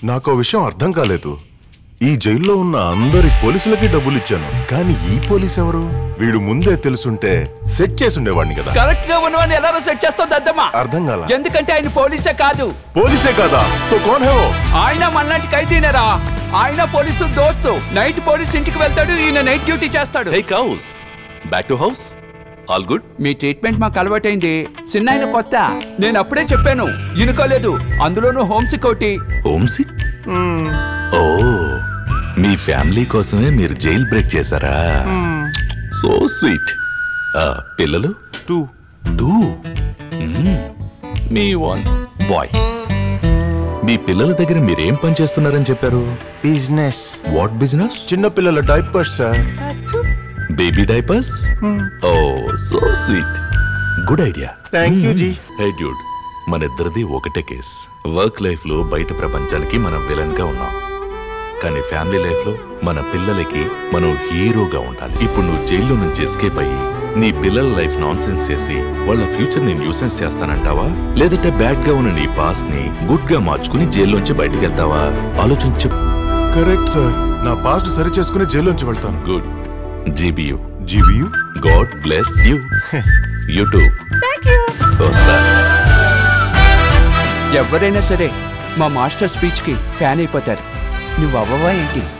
నాకు ఆ విషయం అర్థం కాలేదు ఈ జైల్లో ఉన్న అందరి పోలీసులకి డబ్బులు ఇచ్చాను కానీ ఈ పోలీస్ ఎవరు వీడు ముందే తెలుసుంటే సెట్ చేసి ఉండేవాడిని కదా కరెక్ట్ గా ఉన్నవాడిని ఎలా సెట్ చేస్తావు దద్దమ్మా అర్థం కాల ఎందుకంటే ఆయన పోలీసే కాదు పోలీసే కదా తో కోన్ హే వో? ఆయన మనలాంటి ఖైదీనేరా ఆయన పోలీసు దోస్తు నైట్ పోలీస్ ఇంటికి వెళ్తాడు ఈయన నైట్ డ్యూటీ చేస్తాడు he goes back to house all good మీ ట్రీట్మెంట్ మాకు అలవాటైంది చిన్న కొత్త నేను అప్పుడే చెప్పాను ఇనుకోలేదు అందులోనూ హోమ్ సిక్ హోమ్ సిక్ ఓ మీ ఫ్యామిలీ కోసమే మీరు జైల్ బ్రేక్ చేశారా సో స్వీట్ పిల్లలు టూ టూ మీ వన్ బాయ్ మీ పిల్లల దగ్గర మీరేం పని చేస్తున్నారని చెప్పారు బిజినెస్ వాట్ బిజినెస్ చిన్న పిల్లల diapers sir baby diapers oh so sweet good idea thank you ji hey dude మన ఇద్దరిది ఒకటే కేస్ వర్క్ లైఫ్ లో బయట ప్రపంచానికి మనం విలన్ గా ఉన్నాం కానీ ఫ్యామిలీ లైఫ్ లో మన పిల్లలకి మనం హీరోగా ఉండాలి ఇప్పుడు నువ్వు జైల్లో నుంచి ఎస్కేప్ అయ్యి నీ పిల్లల లైఫ్ నాన్ సెన్స్ చేసి వాళ్ళ ఫ్యూచర్ ని న్యూసెన్స్ చేస్తానంటావా లేదంటే బ్యాడ్ గా ఉన్న నీ పాస్ట్ ని గుడ్ గా మార్చుకుని జైల్లోంచి బయటికి వెళ్తావా ఆలోచించు కరెక్ట్ సార్ నా పాస్ట్ సరి చేసుకుని జైల్లోంచి వెళ్తాను good GBU GBU god bless you you too వస్తా ఎవరైనా సరే మా మాస్టర్ స్పీచ్ కి ఫ్యాన్ అయిపోతారు నువ్వు అవ్వవా ఏంటి